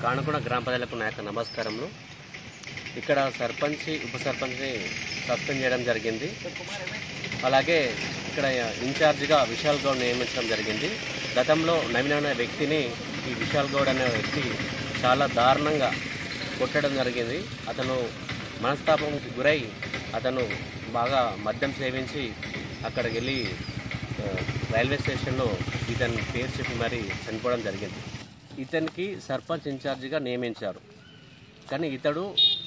కానుకొండ గ్రామ ప్రజలకు నా యొక్క నమస్కారములు ఇక్కడ సర్పంచ్ ఉప సర్పంచ్ని సస్పెండ్ చేయడం జరిగింది అలాగే ఇక్కడ ఇన్ఛార్జిగా విశాల్ గౌడ్ నియమించడం జరిగింది గతంలో నవీన్ అనే వ్యక్తిని ఈ విశాల్ గౌడ్ అనే వ్యక్తి చాలా దారుణంగా కొట్టడం జరిగింది అతను మనస్తాపంకి గురై అతను బాగా మద్యం సేవించి అక్కడికి వెళ్ళి ఆ, రైల్వే స్టేషన్లో ఇతని పేరు చెప్పి మరీ చనిపోవడం జరిగింది ఇతనికి సర్పంచ్ ఇన్ఛార్జిగా నియమించారు కానీ ఇతడు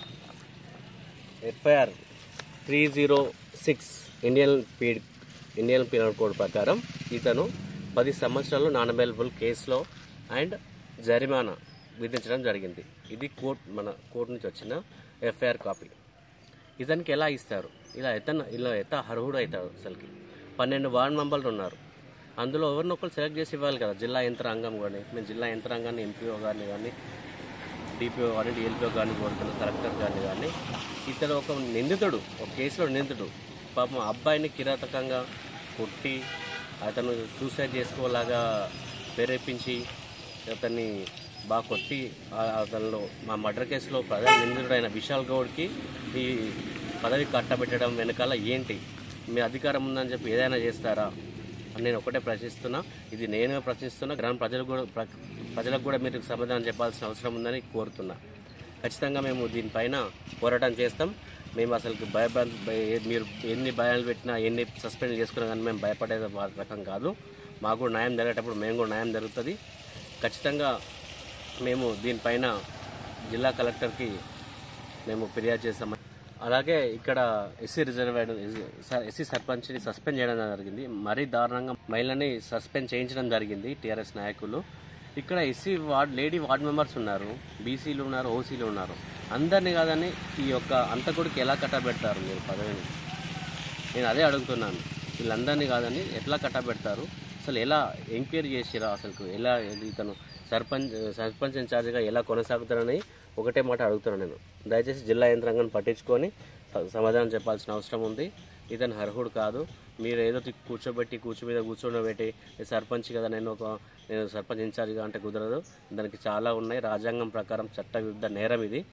FIR three zero six Indian P Indian penal code ప్రకారం ఇతను పది సంవత్సరాలు నాన్ అవైలబుల్ కేసులో అండ్ జరిమానా విధించడం జరిగింది ఇది కోర్ట్ మన కోర్టు నుంచి వచ్చిన ఎఫ్ఐఆర్ కాపీ ఇతనికి ఎలా ఇస్తారు ఇలా ఎతన ఇలా ఎత అర్హుడు అవుతాడు అసలుకి పన్నెండు వార్డు మెంబర్లు ఉన్నారు అందులో ఎవరినొకరు సెలెక్ట్ చేసి ఇవ్వాలి కదా జిల్లా యంత్రాంగం కానీ మేము జిల్లా యంత్రాంగాన్ని ఎంపీఓ గారిని కానీ డిపిఓ కానీ డిఎల్పిఓ కానీ కోరుతున్న కలెక్టర్ గారిని కానీ ఇతడు ఒక నిందితుడు ఒక కేసులో నిందితుడు పాపం అబ్బాయిని కిరాతకంగా కొట్టి అతను సూసైడ్ చేసుకోలాగా ప్రేరేపించి అతన్ని బాగా కొట్టి ఆ- అతనిలో మా మర్డర్ కేసులో ప్రధాన నిందితుడైన విశాల్ గౌడ్కి ఈ పదవి కట్టబెట్టడం వెనకాల ఏంటి మీ అధికారం ఉందని చెప్పి ఏదైనా చేస్తారా అని నేను ఒకటే ప్రశ్నిస్తున్నా ఇది నేను ప్రశ్నిస్తున్నా గ్రామ ప్రజలు కూడా ప్ర- ప్రజలకు కూడా మీరు సమాధానం చెప్పాల్సిన అవసరం ఉందని కోరుతున్నా ఖచ్చితంగా మేము దీనిపైన పోరాటం చేస్తాం మేము అసలు భయభ్రాంతి భయ- మీరు ఎన్ని భయాలు పెట్టినా ఎన్ని సస్పెండ్ చేసుకున్నా కానీ మేము భయపడే రకం కాదు మాకు కూడా న్యాయం జరిగేటప్పుడు మేము కూడా న్యాయం జరుగుతుంది ఖచ్చితంగా మేము దీనిపైన జిల్లా కలెక్టర్కి మేము ఫిర్యాదు చేస్తాం అలాగే ఇక్కడ ఎస్సీ రిజర్వేడ్ ఎస్సీ సర్పంచ్ని సస్పెండ్ చేయడం జరిగింది మరీ దారుణంగా మహిళని సస్పెండ్ చేయించడం జరిగింది టీఆర్ఎస్ నాయకులు ఇక్కడ SC ward lady ward members ఉన్నారు బీసీలు ఉన్నారు ఓసీలు ఉన్నారు అందరినీ కాదని ఈ యొక్క అంతకుడికి ఎలా కట్టబెడతారు మీరు పదవిని నేను అదే అడుగుతున్నాను వీళ్ళందరినీ కాదని ఎట్లా కట్టబెడతారు అసలు ఎలా ఎంక్వైరీ చేసిరా అసలు ఎలా ఇతను సర్పంచ్ సర్పంచ్ ఇన్ఛార్జిగా ఎలా కొనసాగుతారని ఒకటే మాట అడుగుతున్నాను నేను దయచేసి జిల్లా యంత్రాంగాన్ని పట్టించుకొని స- సమాధానం చెప్పాల్సిన అవసరం ఉంది ఇతను అర్హుడు కాదు మీరు ఏదో తి- కూర్చోబెట్టి కూర్చో మీద కూర్చోబెట్టి "నేను సర్పంచ్ కదా నేను ఒక నేను సర్పంచ్ ఇన్ఛార్జిగా అంటే కుదరదు దానికి చాలా ఉన్నాయి రాజ్యాంగం ప్రకారం చట్టవిరుద్ధ నేరం ఇది